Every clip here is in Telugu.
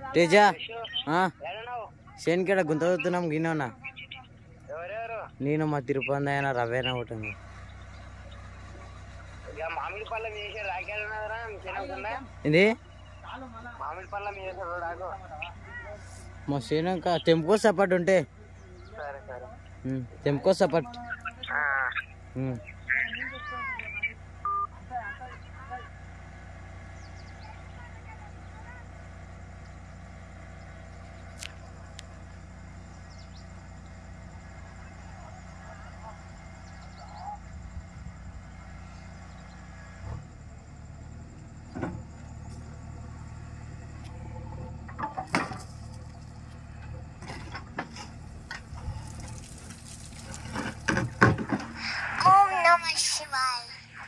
తేజ ఆ, ఎడనావు శనికాడ గుంత అవుతున్నాం గిన్నెనా ఎవరెవరు నేను మా తిరుపతి అయినా రవేనా ఉంటుంది ఇక మామిడి పళ్ళ చేసే రాకేడు ఉన్నదిరా తినకుండా ఇది మామిడి పళ్ళ మీద రాకు మా శని తెంపుకో సపాటు ఉంటే సరే సరే ఉమ్, తెంపుకో సపాట్ ఆ. ఉమ్. ఓం నమ శివాయ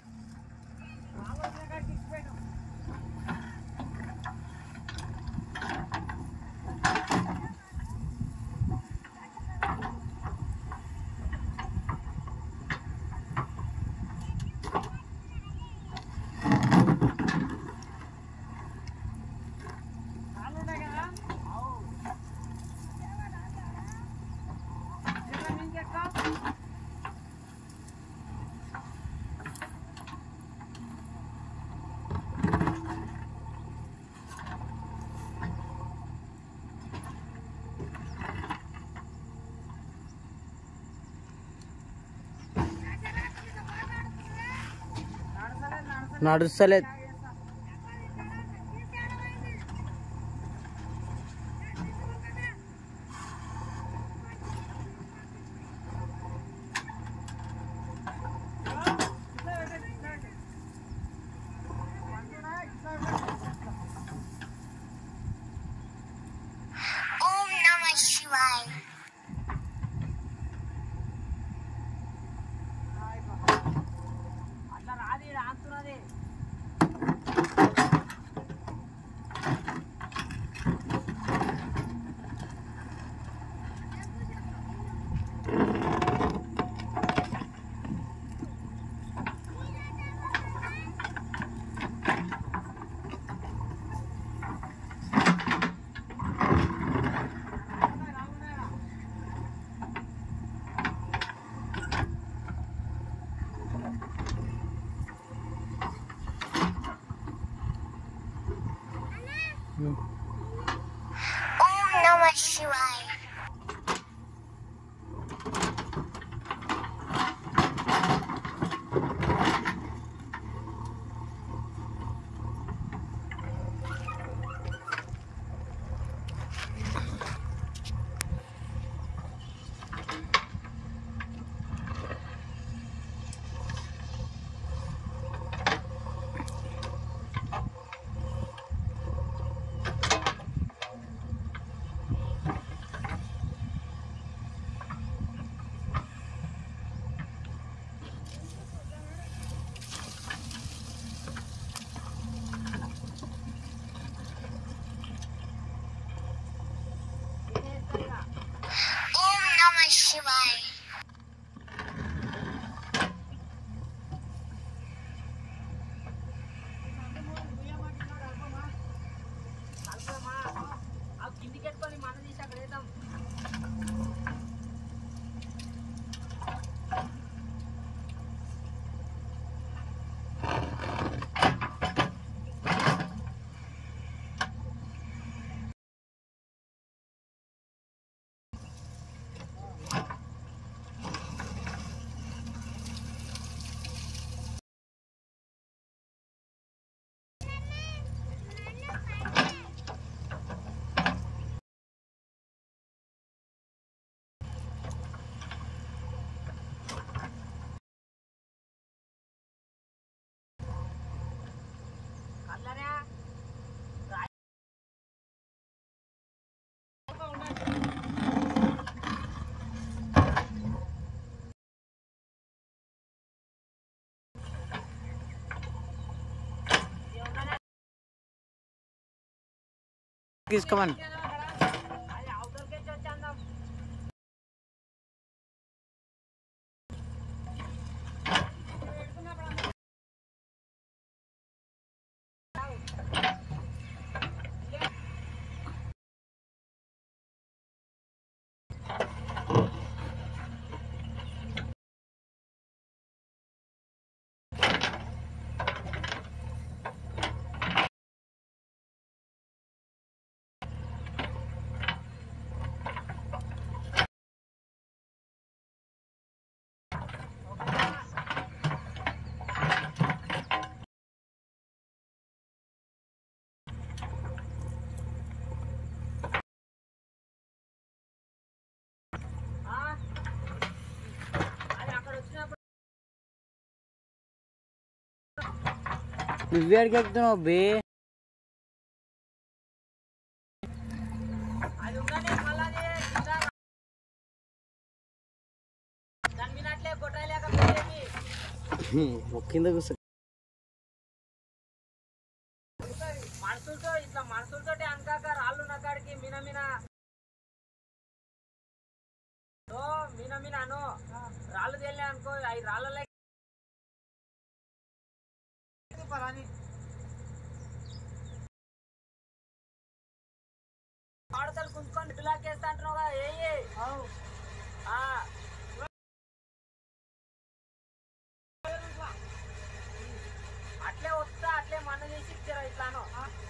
నడుస్తలేదు ఓం నమ శివాయ ఉమ్. ఓం నమ శివాయ ఓం నమ శివాయ తీసుకోమని నువ్వే అడిగి ఎక్కుతున్నావు బే అది ఉండనే మళ్ళా అది కింద దాని మీద అట్లే కొట్టలేకపోయేది కింద కూర్చో మనుషులతో ఇట్లా మనుషులతోటి అనకాక రాళ్ళు నకాడికి మిన మిన ఓ మిన మిన అను రాళ్ళు తేలే అనుకో అవి రాళ్ళ ఆడతలు కుంచుకొని బిలాక్ చేస్తా అంటున్నావు కదా ఏ అట్లే వస్తా అట్లే మన్ను తీసి ఇచ్చారా ఇట్లాను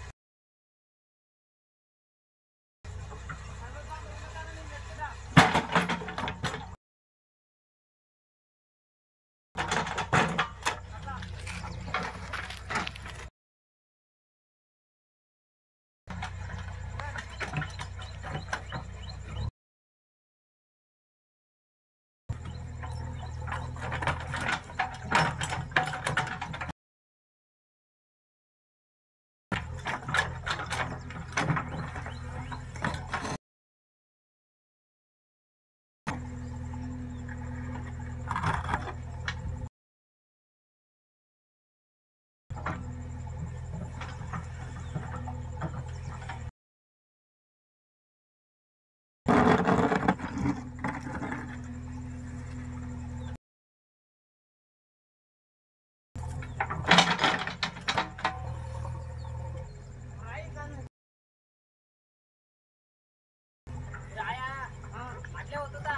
రాయా అట్లే వస్తుందా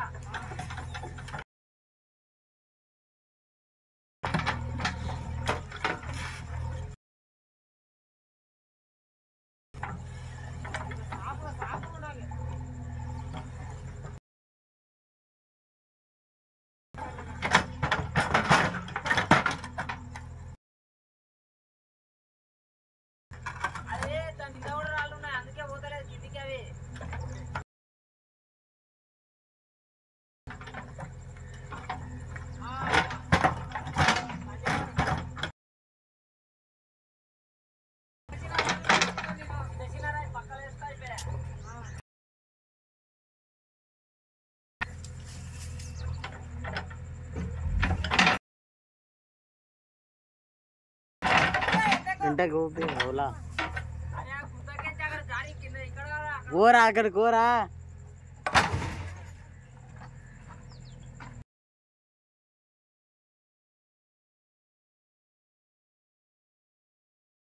అదే దాని కింద కూడా రాళ్ళు ఉన్నాయి అందుకే పోతలేదు కిందికి అవి పక్కన వేస్తా అయిపోయా ఎంత గోపి ఓలా అరే ఆ గుద్దకే అక్కడ జారి కింద ఇక్కడ కదా అక్కడ కోరా అక్కడ కోరా